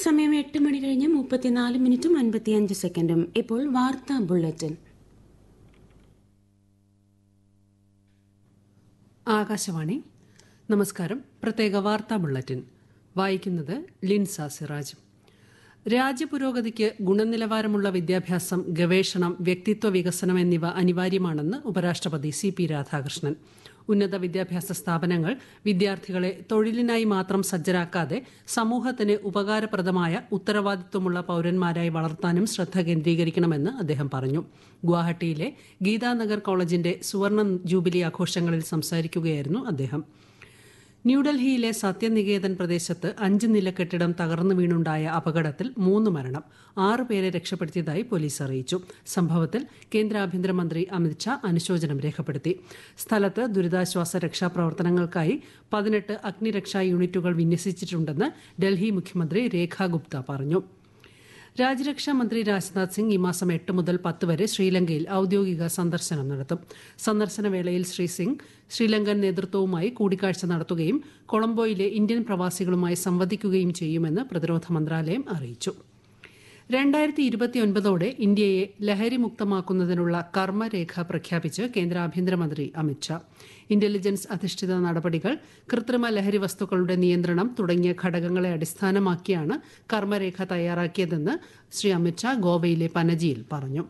സമയം എട്ട് മണി കഴിഞ്ഞ് മുപ്പത്തിനാല് മിനിറ്റും അൻപത്തിയഞ്ച് സെക്കൻഡും ഇപ്പോൾ വാർത്താ ബുള്ളറ്റിൻ ആകാശവാണി നമസ്കാരം പ്രത്യേക വാർത്താ ബുള്ളറ്റിൻ വായിക്കുന്നത് ലിൻസ സിറാജ് രാജ്യപുരോഗതിക്ക് ഗുണനിലവാരമുള്ള വിദ്യാഭ്യാസം ഗവേഷണം വ്യക്തിത്വ വികസനം എന്നിവ അനിവാര്യമാണെന്ന് ഉപരാഷ്ട്രപതി സി പി രാധാകൃഷ്ണൻ ഉന്നത വിദ്യാഭ്യാസ സ്ഥാപനങ്ങൾ വിദ്യാർത്ഥികളെ തൊഴിലിനായി മാത്രം സജ്ജരാക്കാതെ സമൂഹത്തിന് ഉപകാരപ്രദമായ ഉത്തരവാദിത്വമുള്ള പൌരന്മാരായി വളർത്താനും ശ്രദ്ധ കേന്ദ്രീകരിക്കണമെന്ന് അദ്ദേഹം പറഞ്ഞു ഗുവാഹട്ടിയിലെ ഗീതാനഗർ കോളേജിന്റെ സുവർണ ജൂബിലി ആഘോഷങ്ങളിൽ സംസാരിക്കുകയായിരുന്നു അദ്ദേഹം ന്യൂഡൽഹിയിലെ സത്യനികേതൻ പ്രദേശത്ത് അഞ്ച് നില കെട്ടിടം തകർന്നു വീണുണ്ടായ അപകടത്തിൽ മൂന്ന് മരണം ആറ് പേരെ രക്ഷപ്പെടുത്തിയതായി പോലീസ് അറിയിച്ചു സംഭവത്തിൽ കേന്ദ്ര ആഭ്യന്തരമന്ത്രി അമിത്ഷാ അനുശോചനം രേഖപ്പെടുത്തി സ്ഥലത്ത് ദുരിതാശ്വാസ രക്ഷാപ്രവർത്തനങ്ങൾക്കായി പതിനെട്ട് അഗ്നിരക്ഷാ യൂണിറ്റുകൾ വിന്യസിച്ചിട്ടുണ്ടെന്ന് ഡൽഹി മുഖ്യമന്ത്രി രേഖ ഗുപ്ത പറഞ്ഞു രാജ്യരക്ഷാ മന്ത്രി രാജ്നാഥ് സിംഗ് ഈ മാസം എട്ട് മുതൽ പത്ത് വരെ ശ്രീലങ്കയിൽ ഔദ്യോഗിക സന്ദർശനം നടത്തും സന്ദർശന വേളയിൽ ശ്രീ സിംഗ് ശ്രീലങ്കൻ നേതൃത്വവുമായി കൂടിക്കാഴ്ച നടത്തുകയും കൊളംബോയിലെ ഇന്ത്യൻ പ്രവാസികളുമായി സംവദിക്കുകയും ചെയ്യുമെന്ന് പ്രതിരോധ മന്ത്രാലയം അറിയിച്ചു രണ്ടായിരത്തി ഇരുപത്തിയൊൻപതോടെ ഇന്ത്യയെ ലഹരിമുക്തമാക്കുന്നതിനുള്ള കർമ്മരേഖ പ്രഖ്യാപിച്ച് കേന്ദ്ര ആഭ്യന്തരമന്ത്രി അമിത്ഷാ ഇന്റലിജൻസ് അധിഷ്ഠിത നടപടികൾ കൃത്രിമ ലഹരി വസ്തുക്കളുടെ നിയന്ത്രണം തുടങ്ങിയ ഘടകങ്ങളെ അടിസ്ഥാനമാക്കിയാണ് കർമ്മരേഖ തയ്യാറാക്കിയതെന്ന് ശ്രീ അമിത്ഷാ ഗോവയിലെ പനജിയിൽ പറഞ്ഞു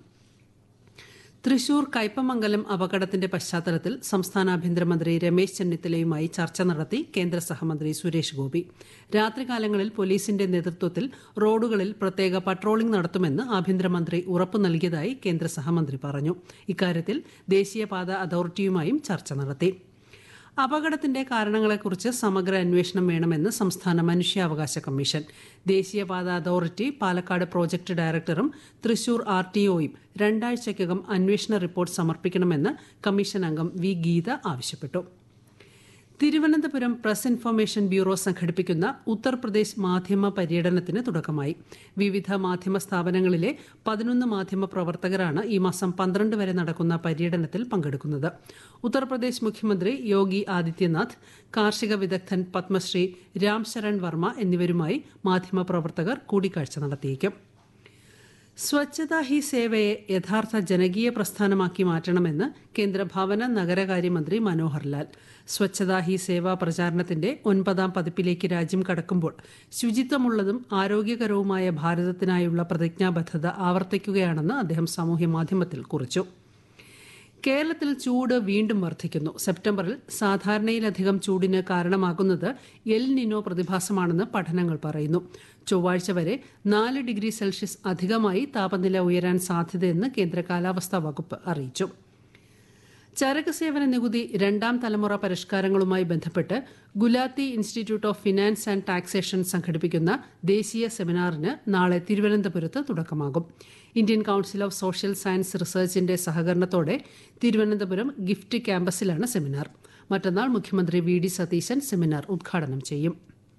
തൃശൂർ കയ്പമംഗലം അപകടത്തിന്റെ പശ്ചാത്തലത്തിൽ സംസ്ഥാന ആഭ്യന്തരമന്ത്രി രമേശ് ചെന്നിത്തലയുമായി ചർച്ച നടത്തി കേന്ദ്ര സഹമന്ത്രി സുരേഷ് ഗോപി രാത്രികാലങ്ങളിൽ പോലീസിന്റെ നേതൃത്വത്തിൽ റോഡുകളിൽ പ്രത്യേക പട്രോളിംഗ് നടത്തുമെന്ന് ആഭ്യന്തരമന്ത്രി ഉറപ്പു നൽകിയതായി കേന്ദ്ര സഹമന്ത്രി പറഞ്ഞു ഇക്കാര്യത്തിൽ ദേശീയപാത അതോറിറ്റിയുമായും ചർച്ച നടത്തി അപകടത്തിന്റെ കാരണങ്ങളെക്കുറിച്ച് സമഗ്ര അന്വേഷണം വേണമെന്ന് സംസ്ഥാന മനുഷ്യാവകാശ കമ്മീഷൻ ദേശീയപാത അതോറിറ്റി പാലക്കാട് പ്രോജക്ട് ഡയറക്ടറും തൃശൂർ ആർ ടി ഒയും രണ്ടാഴ്ചയ്ക്കകം അന്വേഷണ റിപ്പോർട്ട് സമർപ്പിക്കണമെന്ന് കമ്മീഷൻ അംഗം വി ഗീത ആവശ്യപ്പെട്ടു തിരുവനന്തപുരം പ്രസ് ഇൻഫർമേഷൻ ബ്യൂറോ സംഘടിപ്പിക്കുന്ന ഉത്തർപ്രദേശ് മാധ്യമ പര്യടനത്തിന് തുടക്കമായി വിവിധ മാധ്യമ സ്ഥാപനങ്ങളിലെ പതിനൊന്ന് മാധ്യമ പ്രവർത്തകരാണ് ഈ മാസം പന്ത്രണ്ട് വരെ നടക്കുന്ന പര്യടനത്തിൽ പങ്കെടുക്കുന്നത് ഉത്തർപ്രദേശ് മുഖ്യമന്ത്രി യോഗി ആദിത്യനാഥ് കാർഷിക വിദഗ്ധൻ പത്മശ്രീ രാം ശരൺ വർമ്മ എന്നിവരുമായി മാധ്യമപ്രവർത്തകർ കൂടിക്കാഴ്ച നടത്തിയേക്കും സ്വച്ഛതാ ഹി സേവയെ യഥാർത്ഥ ജനകീയ പ്രസ്ഥാനമാക്കി മാറ്റണമെന്ന് കേന്ദ്ര ഭവന നഗരകാര്യമന്ത്രി മനോഹർ ലാൽ സ്വച്ഛതാ ഹി സേവ പ്രചാരണത്തിന്റെ ഒൻപതാം പതിപ്പിലേക്ക് രാജ്യം കടക്കുമ്പോൾ ശുചിത്വമുള്ളതും ആരോഗ്യകരവുമായ ഭാരതത്തിനായുള്ള പ്രതിജ്ഞാബദ്ധത ആവർത്തിക്കുകയാണെന്ന് അദ്ദേഹം സാമൂഹ്യ മാധ്യമത്തിൽ കുറിച്ചു കേരളത്തിൽ ചൂട് വീണ്ടും വർദ്ധിക്കുന്നു സെപ്റ്റംബറിൽ സാധാരണയിലധികം ചൂടിന് കാരണമാകുന്നത് എൽ നിനോ പ്രതിഭാസമാണെന്ന് പഠനങ്ങൾ പറയുന്നു ചൊവ്വാഴ്ച വരെ നാല് ഡിഗ്രി സെൽഷ്യസ് അധികമായി താപനില ഉയരാൻ സാധ്യതയെന്ന് കേന്ദ്ര കാലാവസ്ഥാ വകുപ്പ് അറിയിച്ചു ചരക്ക് സേവന നികുതി രണ്ടാം തലമുറ പരിഷ്കാരങ്ങളുമായി ബന്ധപ്പെട്ട് Gulati institute of finance and taxation സംഘടിപ്പിക്കുന്ന ദേശീയ സെമിനാറിന് നാളെ തിരുവനന്തപുരത്ത് തുടക്കമാകും Indian council of social science റിസർച്ചിന്റെ സഹകരണത്തോടെ തിരുവനന്തപുരം ഗിഫ്റ്റ് ക്യാമ്പസിലാണ് സെമിനാർ മറ്റന്നാൾ മുഖ്യമന്ത്രി വി ഡി സതീശൻ സെമിനാർ ഉദ്ഘാടനം ചെയ്യും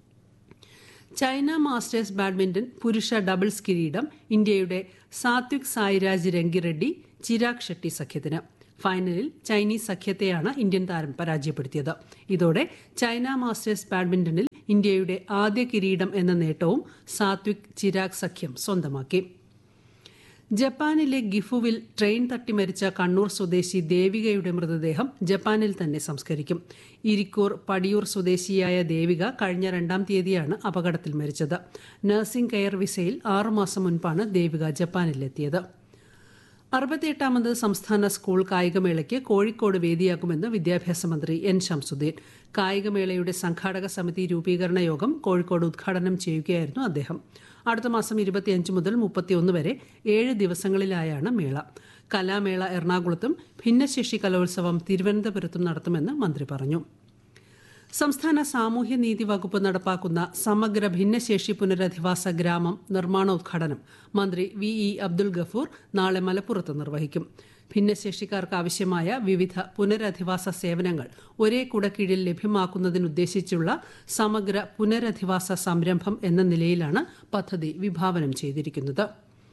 ചൈന മാസ്റ്റേഴ്സ് ബാഡ്മിന്റൺ പുരുഷ ഡബിൾസ് കിരീടം ഇന്ത്യയുടെ സാത്വിക് സായിരാജ് രംഗിറെഡ്ഡി ചിരാഗ് ഷെട്ടി സഖ്യത്തിന് ഫൈനലിൽ ചൈനീസ് സഖ്യത്തെയാണ് ഇന്ത്യൻ താരം പരാജയപ്പെടുത്തിയത് ഇതോടെ ചൈന മാസ്റ്റേഴ്സ് ബാഡ്മിന്റണിൽ ഇന്ത്യയുടെ ആദ്യ കിരീടം എന്ന നേട്ടവും സാത്വിക് ചിരാഗ് സഖ്യം സ്വന്തമാക്കി ജപ്പാനിലെ ഗിഫുവിൽ ട്രെയിൻ തട്ടി മരിച്ച കണ്ണൂർ സ്വദേശി ദേവികയുടെ മൃതദേഹം ജപ്പാനിൽ തന്നെ സംസ്കരിക്കും ഇരിക്കൂർ പടിയൂർ സ്വദേശിയായ ദേവിക കഴിഞ്ഞ രണ്ടാം തീയതിയാണ് അപകടത്തിൽ മരിച്ചത് നഴ്സിംഗ് കെയർ വിസയിൽ ആറുമാസം മുൻപാണ് ദേവിക ജപ്പാനിലെത്തിയത് അറുപത്തിയെട്ടാമത് സംസ്ഥാന സ്കൂൾ കായികമേളയ്ക്ക് കോഴിക്കോട് വേദിയാക്കുമെന്ന് വിദ്യാഭ്യാസ മന്ത്രി എൻ ശംസുദ്ദീൻ കായികമേളയുടെ സംഘാടക സമിതി രൂപീകരണ യോഗം കോഴിക്കോട് ഉദ്ഘാടനം ചെയ്യുകയായിരുന്നു അദ്ദേഹം അടുത്ത മാസം ഇരുപത്തിയഞ്ച് മുതൽ മുപ്പത്തിയൊന്ന് വരെ ഏഴ് ദിവസങ്ങളിലായാണ് മേള കലാമേള എറണാകുളത്തും ഭിന്നശേഷി കലോത്സവം തിരുവനന്തപുരത്തും നടത്തുമെന്ന് മന്ത്രി പറഞ്ഞു സംസ്ഥാന സാമൂഹ്യനീതി വകുപ്പ് നടപ്പാക്കുന്ന സമഗ്ര ഭിന്നശേഷി പുനരധിവാസ ഗ്രാമം നിർമ്മാണോദ്ഘാടനം മന്ത്രി വി ഇ അബ്ദുൽ ഗഫൂർ നാളെ മലപ്പുറത്ത് നിർവഹിക്കും ഭിന്നശേഷിക്കാർക്ക് ആവശ്യമായ വിവിധ പുനരധിവാസ സേവനങ്ങൾ ഒരേ കുടക്കീഴിൽ ലഭ്യമാക്കുന്നതിനുദ്ദേശിച്ചുള്ള സമഗ്ര പുനരധിവാസ സംരംഭം എന്ന നിലയിലാണ് പദ്ധതി വിഭാവനം ചെയ്തിരിക്കുന്നത്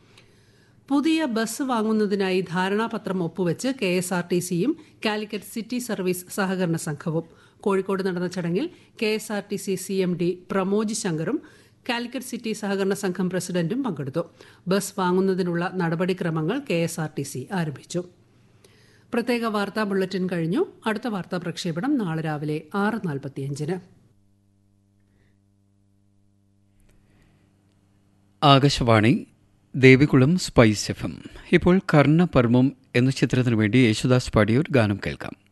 പുതിയ ബസ് വാങ്ങുന്നതിനായി ധാരണാപത്രം ഒപ്പുവെച്ച് കെ എസ് ആർ ടി സിയും കാലിക്കറ്റ് സിറ്റി സർവീസ് സഹകരണ സംഘവും കോഴിക്കോട് നടന്ന ചടങ്ങിൽ K S R T C C M D Pramoj ശങ്കറും കാലിക്കറ്റ് സിറ്റി സഹകരണ സംഘം പ്രസിഡന്റും പങ്കെടുത്തു ബസ് വാങ്ങുന്നതിനുള്ള നടപടിക്രമങ്ങൾ K S R T C ആരംഭിച്ചു പ്രത്യേക വാർത്താ ബുള്ളറ്റിൻ കഴിഞ്ഞു അടുത്ത വാർത്താ പ്രക്ഷേപണം നാളെ രാവിലെ ആറ് നാൽപ്പത്തിയഞ്ചിന് Akashvani Devikulam spice F M ഇപ്പോൾ കർണപർമ്മം എന്ന ചിത്രത്തിനു വേണ്ടി യേശുദാസ് പാടിയ ഒരു ഗാനം കേൾക്കാം